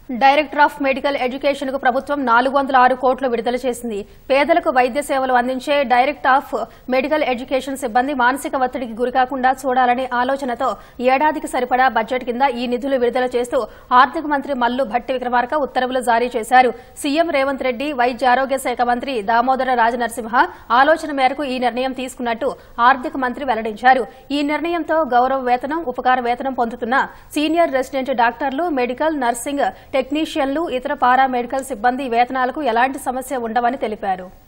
director of medical education కు ప్రభుత్వం నాలుగు వందల ఆరు కోట్లు విడుదల చేసింది పేదలకు వైద్య సేవలు అందించే డైరెక్ట్ ఆఫ్ మెడికల్ ఎడ్యుకేషన్ సిబ్బంది మానసిక ఒత్తిడికి గురికాకుండా చూడాలనే ఆలోచనతో ఏడాదికి సరిపడా బడ్జెట్ కింద ఈ నిధులు విడుదల చేస్తూ ఆర్థిక మంత్రి మల్లు భట్టి విక్రమార్క ఉత్తర్వులు జారీ చేశారు సీఎం రేవంత్ రెడ్డి వైద్య ఆరోగ్య శాఖ మంత్రి దామోదర రాజనరసింహ ఆలోచన మేరకు ఈ నిర్ణయం తీసుకున్నట్టు ఆర్థిక మంత్రి వెల్లడించారు ఈ నిర్ణయంతో గౌరవ వేతనం ఉపకార వేతనం పొందుతున్న సీనియర్ రెసిడెంట్ డాక్టర్లు మెడికల్ నర్సింగ్ టెక్నీషియన్లు ఇతర పారామెడికల్ సిబ్బంది వేతనాలకు ఎలాంటి సమస్య ఉండవని తెలిపారు